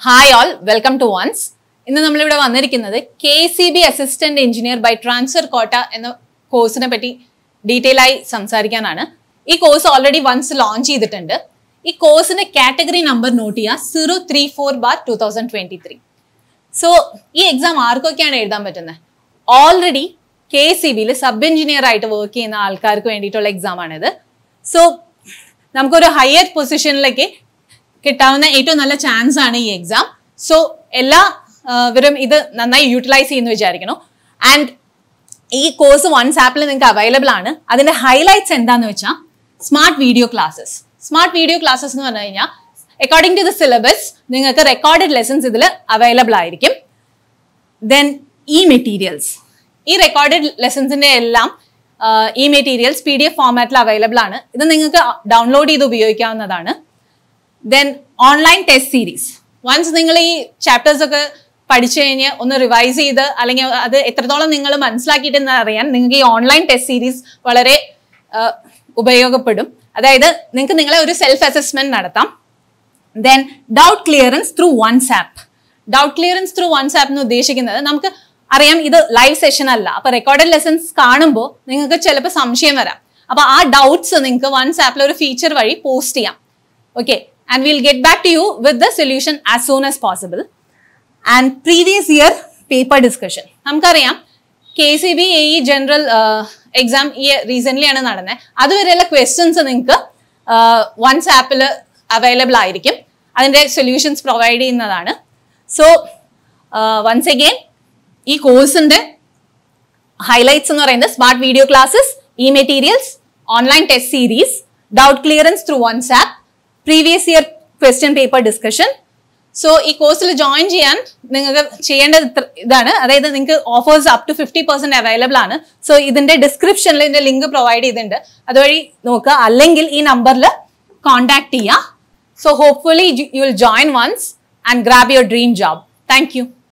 hi all welcome to Ones ഇന്ന് നമ്മളിവിടെ വന്നിരിക്കുന്നത് K C B assistant engineer by transfer quota എന്ന കോഴ്സിനെ പറ്റി ഡീറ്റെയിൽ ആയി സംസാരിക്കാനാണ് ഈ കോഴ്സ് ഓൾറെഡി വൺസ് ലോഞ്ച് ചെയ്തിട്ടുണ്ട് ഈ കോഴ്സിന്റെ കാറ്റഗറി നമ്പർ നോട്ട് ചെയ്യുക zero three four bar two thousand twenty three so ഈ എക്സാം ആർക്കൊക്കെയാണ് എഴുതാൻ പറ്റുന്നത് ഓൾറെഡി കെ സി ബിയിൽ സബ് എഞ്ചിനീയർ ആയിട്ട് വർക്ക് ചെയ്യുന്ന ആൾക്കാർക്ക് വേണ്ടിയിട്ടുള്ള എക്സാം ആണിത് സോ നമുക്കൊരു ഹയർ പൊസിഷനിലേക്ക് കിട്ടാവുന്ന ഏറ്റവും നല്ല ചാൻസ് ആണ് ഈ എക്സാം സോ എല്ലാവരും ഇത് നന്നായി യൂട്ടിലൈസ് ചെയ്യുന്നു വിചാരിക്കണം ആൻഡ് ഈ കോഴ്സ് വൺസ് ആപ്പിൽ നിങ്ങൾക്ക് അവൈലബിൾ ആണ് അതിന്റെ ഹൈലൈറ്റ്സ് എന്താന്ന് വെച്ചാൽ smart video classes smart video classes എന്ന് പറഞ്ഞു കഴിഞ്ഞാൽ അക്കോർഡിംഗ് ടു ദ സിലബസ് നിങ്ങൾക്ക് റെക്കോർഡഡ് ലെസൺസ് ഇതിൽ അവൈലബിൾ ആയിരിക്കും ദെൻ ഇ മെറ്റീരിയൽസ് ഈ റെക്കോർഡഡ് ലെസൺസിന്റെ എല്ലാം e materials P D F ഫോമാറ്റിൽ അവൈലബിൾ ആണ് ഇത് നിങ്ങൾക്ക് ഡൗൺലോഡ് ചെയ്ത് ഉപയോഗിക്കാവുന്നതാണ് then online test series Ones നിങ്ങൾ ഈ ചാപ്റ്റേഴ്സ് ഒക്കെ പഠിച്ചു കഴിഞ്ഞ് ഒന്ന് റിവൈസ് ചെയ്ത് അല്ലെങ്കിൽ അത് എത്രത്തോളം നിങ്ങൾ മനസ്സിലാക്കിയിട്ടെന്ന് അറിയാൻ നിങ്ങൾക്ക് ഈ ഓൺലൈൻ ടെസ്റ്റ് സീരീസ് വളരെ ആ, ഉപയോഗപ്പെടും അതായത് നിങ്ങൾക്ക് നിങ്ങളെ ഒരു സെൽഫ് അസസ്മെന്റ് നടത്താം then doubt clearance through Ones app doubt clearance through Ones app എന്ന് ഉദ്ദേശിക്കുന്നത് നമുക്ക് അറിയാം ഇത് ലൈവ് സെഷൻ അല്ല അപ്പൊ റെക്കോർഡഡ് ലെസൺസ് കാണുമ്പോൾ നിങ്ങൾക്ക് ചിലപ്പോൾ സംശയം വരാം അപ്പൊ ആ ഡൗട്ട്സ് നിങ്ങൾക്ക് വൺസ് ആപ്പിൽ ഒരു ഫീച്ചർ വഴി പോസ്റ്റ് ചെയ്യാം okay and will get back to you with the solution as soon as possible and previous year paper discussion നമുക്കറിയാം K C B A E general exam ഈ റീസെന്റ് ആണ് നടന്നത് അതുവരെയുള്ള ക്വസ്റ്റ്യൻസ് നിങ്ങൾക്ക് വൺസ് ആപ്പിൽ available ആയിരിക്കും അതിന്റെ സൊല്യൂഷൻസ് പ്രൊവൈഡ് ചെയ്യുന്നതാണ് സോ വൺസ് അഗെയിൻ ഈ കോഴ്സിന്റെ ഹൈലൈറ്റ്സ് എന്ന് പറയുന്നത് smart video classes e materials online test series doubt clearance through Ones app previous year question paper discussion so ഈ കോഴ്സിൽ ജോയിൻ ചെയ്യാൻ നിങ്ങൾക്ക് ചെയ്യേണ്ടത് ഇത്ര- ഇതാണ് അതായത് നിങ്ങൾക്ക് offers up to fifty percent available ആണ് സോ ഇതിന്റെ ഡിസ്ക്രിപ്ഷനിൽ ഇതിന്റെ ലിങ്ക് പ്രൊവൈഡ് ചെയ്തിട്ടുണ്ട് അതുവഴി നോക്കുക അല്ലെങ്കിൽ ഈ നമ്പറിൽ കോൺടാക്ട് ചെയ്യുക so hopefully you will join Ones and grab your dream job thank U